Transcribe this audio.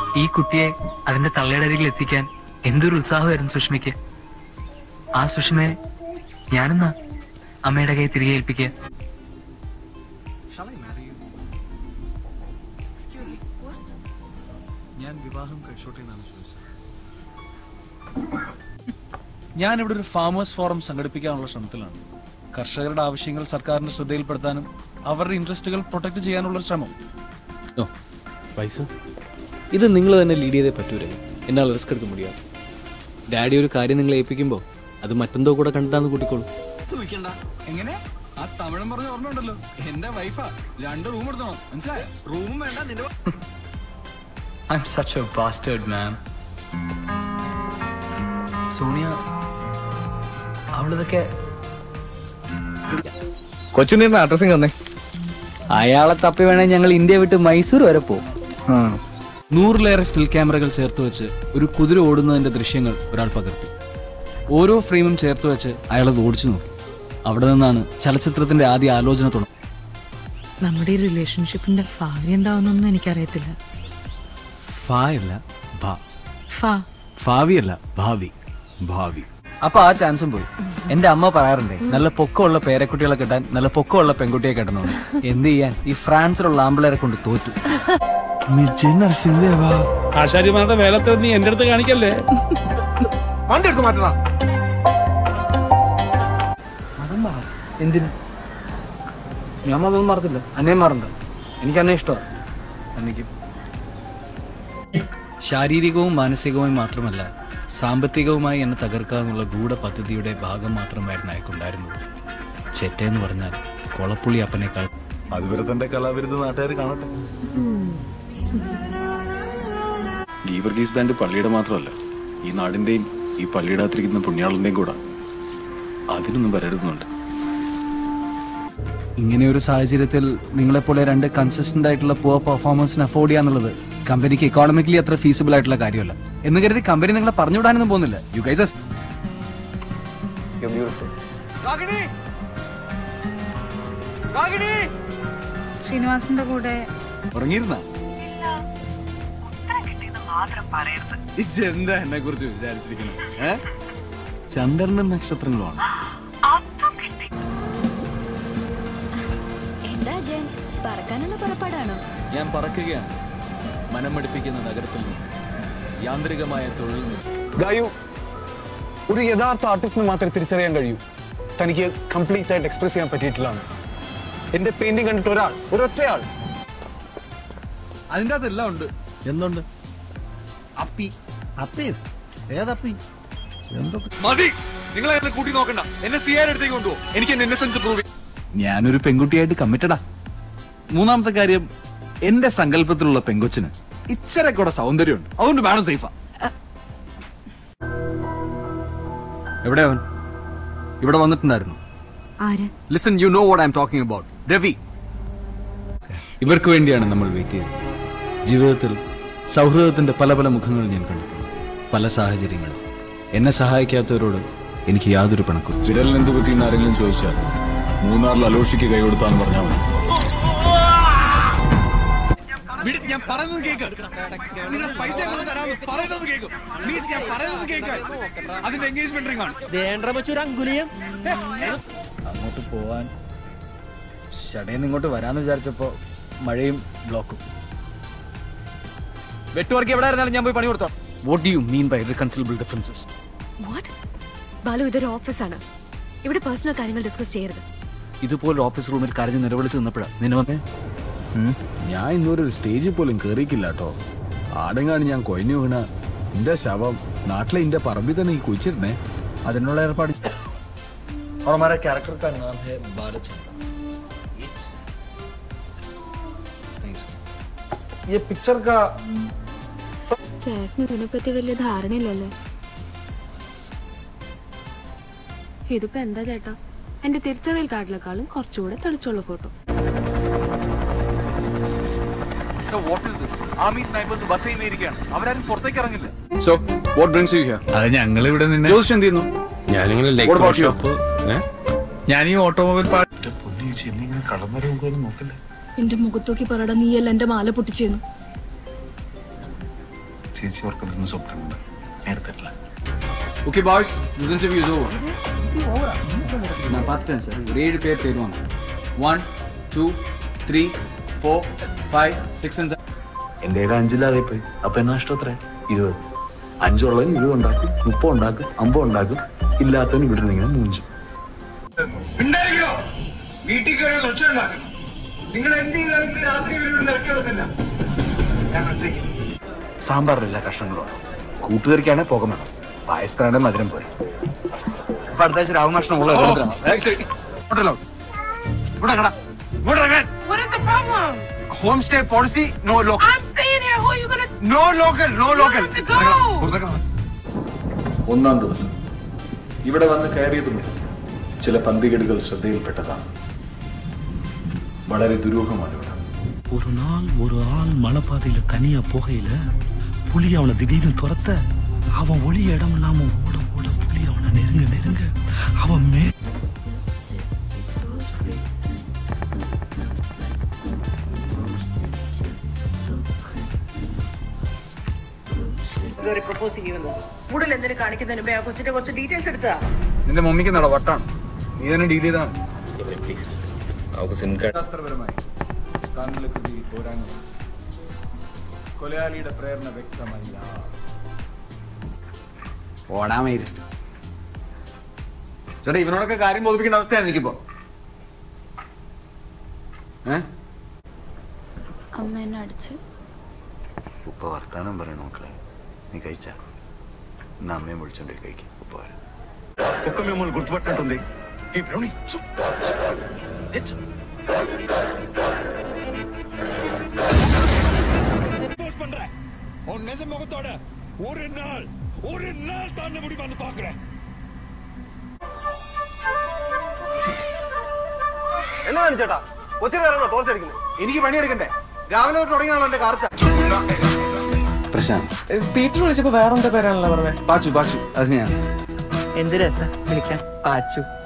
ഈ കുട്ടിയെ അതിന്റെ തള്ളയുടെ അരികിൽ എത്തിക്കാൻ എന്തൊരു ഉത്സാഹമായിരുന്നു സുഷ്മയ്ക്ക് ആ സുഷ്മയെ ഞാനെന്നാ അമ്മയുടെ കൈ തിരികെ ഏൽപ്പിക്കുക ഞാൻ വിവാഹം കഴിച്ചോട്ടെ എന്നാണ് ചോദിച്ചത് ഞാൻ ഇവിടെ ഒരു ഫാമേഴ്സ് ഫോറം സംഘടിപ്പിക്കാനുള്ള ശ്രമത്തിലാണ് കർഷകരുടെ ആവശ്യങ്ങൾ സർക്കാരിന്റെ ശ്രദ്ധയിൽപ്പെടുത്താനും അവരുടെ ഇൻട്രസ്റ്റുകൾ പ്രൊട്ടക്ട് ചെയ്യാനുള്ള ശ്രമം ഓ പൈസ ഇത് നിങ്ങൾ തന്നെ ലീഡ് ചെയ്തേ പറ്റൂലേ എന്നാൽ റിസ്ക് എടുക്കാൻ മുടിയാതെ ഡാഡി ഒരു കാര്യം നിങ്ങളെ ഏൽപ്പിക്കുമ്പോൾ അത് മറ്റെന്തോ കൂടെ കണ്ടിട്ടാന്ന് കൂട്ടിക്കോളൂ എങ്ങനെ ആ തമിഴൻ പറഞ്ഞ ഓർമ്മയുണ്ടല്ലോ എന്റെ വൈഫാ രണ്ട് റൂം എടുത്തോ മനസ്സിലായോ റൂമും വേണ്ട നിന്റെ I'm such a bastard, man. Sonia അവളിതൊക്കെ കൊച്ചുണ്ണിയുടെ അഡ്രസ്സിങ് തന്നെ അയാളെ തപ്പി വേണേ ഞങ്ങൾ ഇന്ത്യ വിട്ട് മൈസൂർ വരെ പോകും നൂറിലേറെ സ്റ്റിൽ ക്യാമറകൾ ചേർത്ത് വെച്ച് ഒരു കുതിര ഓടുന്നതിന്റെ ദൃശ്യങ്ങൾ ഒരാൾ പകർത്തി ഓരോ ഫ്രെയിമും ചേർത്ത് വെച്ച് അയാൾ അത് ഓടിച്ചു നോക്കി അവിടെ നിന്നാണ് ചലച്ചിത്രത്തിന്റെ ആദ്യ ആലോചന തുടങ്ങുന്നത് നമ്മുടെ ഈ റിലേഷൻഷിപ്പിന്റെ ഭാവി എന്താവുന്നൊന്നും എനിക്കറിയത്തില്ല ഫാ അല്ല ഭ ഫാ ഭാവിയല്ല ഭാവി ഭാവി അപ്പൊ ആ ചാൻസും പോയി എന്റെ അമ്മ പറയാറുണ്ടേ നല്ല പൊക്കമുള്ള പേരക്കുട്ടികളെ കിട്ടാൻ നല്ല പൊക്കമുള്ള പെൺകുട്ടിയെ കിട്ടണമെന്ന് എന്ത് ചെയ്യാൻ ഈ ഫ്രാൻസിലുള്ള ആമ്പിളരെ കൊണ്ട് തോറ്റു ആശാരിമാരുടെ വേലത്തെ നീ എന്റെ അടുത്ത് കാണിക്കല്ലേ എന്തിന് ഞാൻ അതൊന്നും മറത്തില്ല അന്നേം മാറണ്ട എനിക്ക് അന്നെ ഇഷ്ടമാണ് അന്നയ്ക്കും ശാരീരികവും മാനസികവുമായി മാത്രമല്ല സാമ്പത്തികവുമായി എന്നെ തകർക്കാന്നുള്ള ഗൂഢ പദ്ധതിയുടെ ഭാഗം മാത്രമായിരുന്നു അയക്കുണ്ടായിരുന്നത് ചെറ്റ എന്ന് പറഞ്ഞാൽ കൊളപ്പുള്ളി അപ്പനേക്കാൾ അതുവരെ തന്റെ കലാവിരുദ്ധ നാട്ടുകാർ കാണട്ടെ ഗീവർഗീസ് ബാൻഡ് പള്ളിയുടെ മാത്രമല്ല ഈ നാടിന്റെയും ഈ പള്ളിയുടെ അകത്തിരിക്കുന്ന പുണ്യാളന്റെയും കൂടെ അതിനൊന്നും വരരുന്നുണ്ട് ഇങ്ങനെ ഒരു സാഹചര്യത്തിൽ നിങ്ങളെപ്പോലെ രണ്ട് കൺസിസ്റ്റന്റ് ആയിട്ടുള്ള പുവർ പെർഫോമൻസിന് അഫോർഡ് ചെയ്യാന്നുള്ളത് കമ്പനിക്ക് ഇക്കോണമിക്കലി അത്ര ഫീസിബിൾ ആയിട്ടുള്ള കാര്യമല്ല എന്ന് കരുതി കമ്പനി നിങ്ങളെ പറഞ്ഞുവിടാനൊന്നും പോകുന്നില്ല യു ഗൈസസ് ശ്രീനിവാസിന്റെ കൂടെ ഉറങ്ങിയിരുന്ന എന്താ എന്നെ കുറിച്ച് വിചാരിച്ചിരിക്കുന്നത് ചന്ദ്രനും നക്ഷത്രങ്ങളുമാണ് എന്താ ജയൻ പറക്കാനുള്ള പുറപ്പാടാണോ ഞാൻ പറക്കുകയാണ് മനമടുപ്പിക്കുന്ന നഗരത്തിൽ നിന്ന് യാന്ത്രികമായ തൊഴിൽ നിന്ന് ഗായു ഒരു യഥാർത്ഥ ആർട്ടിസ്റ്റിന് മാത്രമേ തിരിച്ചറിയാൻ കഴിയൂ തനിക്ക് കംപ്ലീറ്റ് ആയിട്ട് എക്സ്പ്രസ് ചെയ്യാൻ പറ്റിയിട്ടില്ല എന്റെ പെയിന്റിംഗ് കണ്ടിട്ട് ഒരാൾ ഒരൊറ്റയാൾ അതിൻ്റെ അകത്തെല്ലാം ഉണ്ട് എന്തുണ്ട് അപ്പി അപ്പി ഏതപ്പി എന്തൊക്കെ മതി നിങ്ങൾ എന്നെ കൂട്ടി നോക്കണ്ട എന്നെ സി ആർ അടുത്തേക്ക് കൊണ്ടുപോകും എനിക്ക് എന്റെ ഇന്നസെൻസ് പ്രൂവ് ഞാനൊരു പെൺകുട്ടിയായിട്ട് കമ്മിറ്റഡാ മൂന്നാമത്തെ കാര്യം എന്റെ സങ്കല്പത്തിലുള്ള പെങ്കൊച്ചിന് ഇച്ചരെ കൂടെ സൗന്ദര്യമുണ്ട് അതുകൊണ്ട് വേണം സേഫാ എവിടെ അവൻ ഇവിടെ വന്നിട്ടുണ്ടായിരുന്നു ആര് listen you know what I'm talking about Ravi ഇവർക്ക് വേണ്ടിയാണ് നമ്മൾ വെയിറ്റ് ചെയ്തത് ജീവിതത്തിൽ സൗഹൃദത്തിന്റെ പല പല മുഖങ്ങൾ ഞാൻ കണ്ടിട്ടുണ്ട് പല സാഹചര്യങ്ങളും എന്നെ സഹായിക്കാത്തവരോട് എനിക്ക് യാതൊരു പിണക്കും വിരലിന് എന്ത് പറ്റിയെന്ന് ആരെങ്കിലും ചോദിച്ചാൽ മൂന്നാറിൽ അലോഷിക്ക് കൈ കൊടുത്താന്ന് പറഞ്ഞാൽ മതി ഞാൻ പറയുന്നത് കേക്ക് നിങ്ങൾ പൈസ ഞങ്ങൾ തരാമെന്ന് പറയുന്നത് കേക്ക് പ്ലീസ് ഞാൻ പറയുന്നത് കേൾക്കാൻ അതിന്റെ എൻഗേജ്മെന്റ് റിംഗ് ആണ് അങ്ങോട്ട് പോവാൻ ഷടയിൽ ഇങ്ങോട്ട് വരാന്ന് വിചാരിച്ചപ്പോ മഴയും ബ്ലോക്കും വെട്ടുവർക്ക് എവിടെ ആയിരുന്നാലും ഞാൻ പോയി പണി കൊടുത്തോ what do you mean by reconcilable differences what Balu ഇതൊരു ഓഫീസാണ് ഇവിടെ പേഴ്സണൽ കാര്യങ്ങൾ ഡിസ്കസ് ചെയ്യരുത് ഇതുപോലെ ഓഫീസ് റൂമിൽ കരഞ്ഞ് നിലവിളിച്ച് നിന്നപ്പോഴാ നിന്നെ വന്നേ ഞാൻ ഇന്നുവരെ ഒരു സ്റ്റേജിൽ പോലും കേറിയിക്കില്ല കേട്ടോ ആടെങ്ങാണ് ഞാൻ കൊയഞ്ഞു വീണ എന്റെ ശവം നാട്ടിലെ എന്റെ പറമ്പിൽ തന്നെ ഈ കുഴിച്ചിരുന്നേ അതിനുള്ള ഏർപ്പാട് और हमारा कैरेक्टर का नाम है बालचंद्र ये पिक्चर का ചേട്ടന് ഇതിനെപ്പറ്റി വലിയ ധാരണയില്ലല്ലേ ഇതിപ്പോ എന്താ ചേട്ടാ എന്റെ തിരിച്ചറിയൽ കാർഡിലെക്കാളും കുറച്ചുകൂടെ തെളിച്ചുള്ള ഫോട്ടോ ആർമി സ്നൈപ്പേഴ്സ് ബസ് ചെയ്യുന്നേരിക്കുകയാണ് അവരാരും പുറത്തേക്ക് ഇറങ്ങില്ല so what brings you here അത് ഞങ്ങൾ ഇവിടെ നിന്നെ ജോസ് എന്ത് ചെയ്യുന്നു ഞാനിങ്ങനെ What about you? ഞാൻ ഈ ഓട്ടോമൊബൈൽ എന്റെ മുഖത്തോക്കി പറയട നീയല്ല എന്റെ മാല പൊട്ടിച്ചേന്നു ചേച്ചി ഓർക്കുന്ന സ്വപ്നമുണ്ട് നേരത്തില്ല okay boys this interview is over நான் பார்த்துட்டேன் சார் ஒரு ஏழு பேர் தேடுவாங்க one two three four five six and എൻ്റെ കയ്യിൽ അഞ്ചില്ലാതെ പോയി അപ്പൊ എന്നാ ഇഷ്ടം എത്ര ഇരുപത് അഞ്ചുള്ളവൻ ഇരുപത് ഉണ്ടാക്കും മുപ്പത് ഉണ്ടാക്കും അമ്പത് ഉണ്ടാക്കും ഇല്ലാത്തവൻ ഇവിടെ നിന്ന് ഇങ്ങനെ മൂഞ്ചും ഉണ്ടായിരിക്കോ വീട്ടിൽ കയറി ഒച്ച ഉണ്ടാക്കും നിങ്ങൾ എന്ത് ചെയ്താലും ഇത് രാത്രി ഇവരോട് നിരക്കി കൊടുക്കില്ല ഞാൻ ഒറ്റയ്ക്ക് സാമ്പാറിലെല്ലാ കഷ്ണങ്ങളും കൂട്ടുകറിക്കാണെ പുക വേണം പായസത്തിനാണെ മധുരം പോരെ ഇപ്പൊ അടുത്ത ആഴ്ച രാമകൃഷ്ണൻ ഉള്ള ഇവിടെ കട ഇവിടെ ഇറങ്ങാൻ What is the problem? Home stay policy no local I'm staying here. Who are you gonna? No local no local have to go. ഒന്നാം ദിവസം ഇവിടെ വന്ന് കയറിയത് മുതൽ ചില പന്തികേടുകൾ ശ്രദ്ധയിൽപ്പെട്ടതാണ് വളരെ ദുരൂഹമാണ് ഇവിടെ ஒரு நாள் ஒரு ஆள் மலைப்பாதையில தனியா போகையில புலி அவனை திடீர்னு துரத்த அவன் ஒளி இடம் இல்லாம ஓட ஓட புலி அவனை நெருங்க நெருங்க அவன் மே പ്രപ്പോസ് ചെയ്യുമെന്ന് കൂടുതൽ എന്തിനു കാണിക്കുന്നതിന് മുമ്പേ ആ കൊച്ചിന്റെ കുറച്ച് ഡീറ്റെയിൽസ് എടുത്താ നിന്റെ മമ്മിക്ക് നട വട്ടാണ് നീ തന്നെ ഡീൽ ചെയ്താണ് പ്ലീസ് അവർക്ക് സിം കാർഡ് ശാസ്ത്രപരമായി താങ്കളുടെ കൃതി പോരാങ്ങും കൊലയാളിയുടെ പ്രേരണ വ്യക്തമല്ല ഓടാമായിരുന്നു ചേട്ടാ ഇവനോടൊക്കെ കാര്യം ബോധിപ്പിക്കേണ്ട അവസ്ഥയാണ് എനിക്കിപ്പോ അമ്മ എന്നെ അടിച്ച് ഉപ്പ വർത്താനം പറയണ മക്കളെ നീ കഴിച്ച എന്നാ അമ്മയും വിളിച്ചോണ്ടേ കഴിക്കും ഉപ്പ വരാം ഒക്കെ നമ്മൾ గుర్తుపట్టినట్టుంది ఈ బ్రౌని பண்றேன் உன் நெச முகத்தோட ஒரு நாள் ஒரு நாள் தாண்ட முடியுமான்னு பாக்குறேன் എന്നാണ് ചേട്ടാ ഒത്തിരി നേരമാണോ ടോർച്ചടിക്കുന്നത് എനിക്ക് പണിയെടുക്കണ്ടേ രാവിലെ തൊട്ട് തുടങ്ങിയാണല്ലോ എന്റെ കാർച്ച പ്രശാന്ത് പീറ്റർ വിളിച്ചപ്പോ വേറെന്താ പേരാണല്ലോ പറഞ്ഞത് പാച്ചു പാച്ചു അത് ഞാൻ എന്ത് രസം വിളിക്കാൻ പാച്ചു